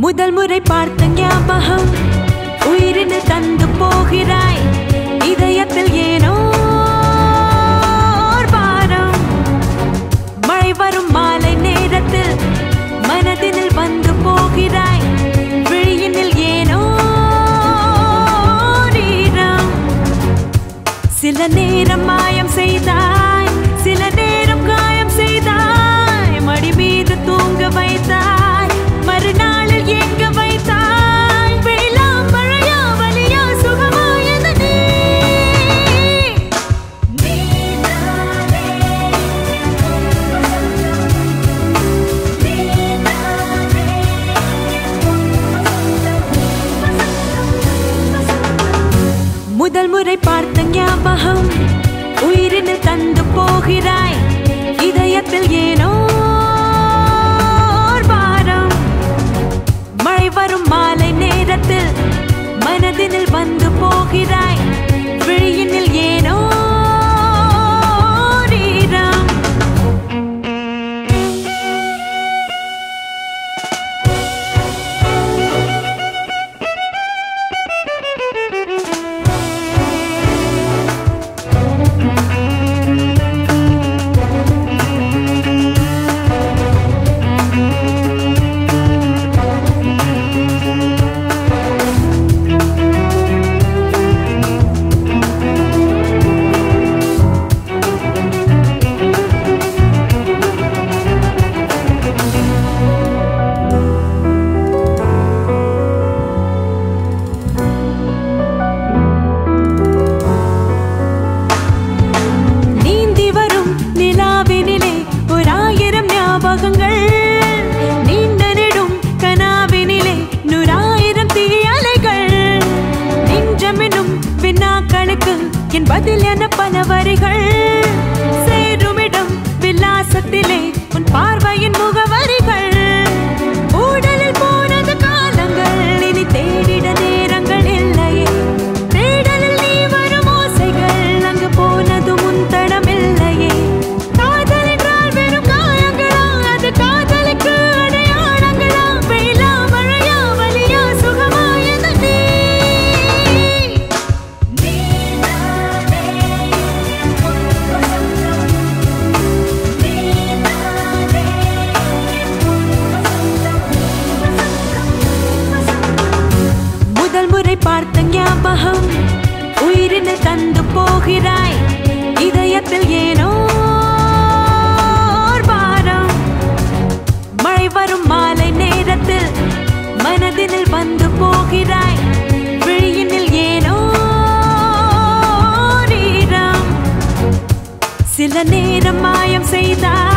முதல் முறை பார்த்த ஞாபகம் உயிரினு தந்து போகிறாய் இதயத்தில் ஏனோ ஓர் பாரம் மழை வரும் மாலை நேரத்தில் மனதினில் வந்து போகிறாய் விழியினில் ஏனோ ஓர் ஈரம் சில நேரம் மாயம் செய்தாய் சில நேரம் காயம் செய்தாய் மடி மீது தூங்க வைத்தாய் மறுநாளில் எங்க வைத்தாய் வெயிலா மழையா வலியா சுகமா எது நீ முதல் முறை பார்த்த ஞாபகம் உயிரினில் தந்து போகிறாய் இதயத்தில் ஏனோ ஓர் பாரம் மழை வரும் மாலை நேரத்தில் மனதினில் வந்து போகிறாய் விழியினில் ஏனோ ஓர் ஈரம் நீந்தி வரும் நிலாவினிலே ஒரு ஆயிரம் ஞாபகங்கள் நீண்ட நெடும் கனாவினிலே நூறாயிரம் தீயலைகள் நெஞ்சமெனும் வினாக்களுக்கு என் பதில் என பல வரிகள் சேருமிடம் விலாசத்திலே உன் பார்வையின் முகவரிகள் ஊடலில் போனது காலங்கள் இனி தேடிட நேரங்கள் இல்லையே தேடலில் நீ வரும் ஓசைகள் அங்கு போனது முன் தடமில்லையே காதல் என்றால் வெறும் காயங்களா அது காதலுக்கு அடையாளங்களா வெயிலா மழையா வலியா சுகமா எது நீ முதல் முறை பார்த்த ஞாபகம் உயிரினில் தந்து போகிறாய் இதயத்தில் ஏனோ ஓர் பாரம் மழை வரும் மாலை நேரத்தில் மனதினில் வந்து போகிறாய் விழியினில் ஏனோ ஓர் ஈரம் சில நேரம் மாயம் செய்தாய்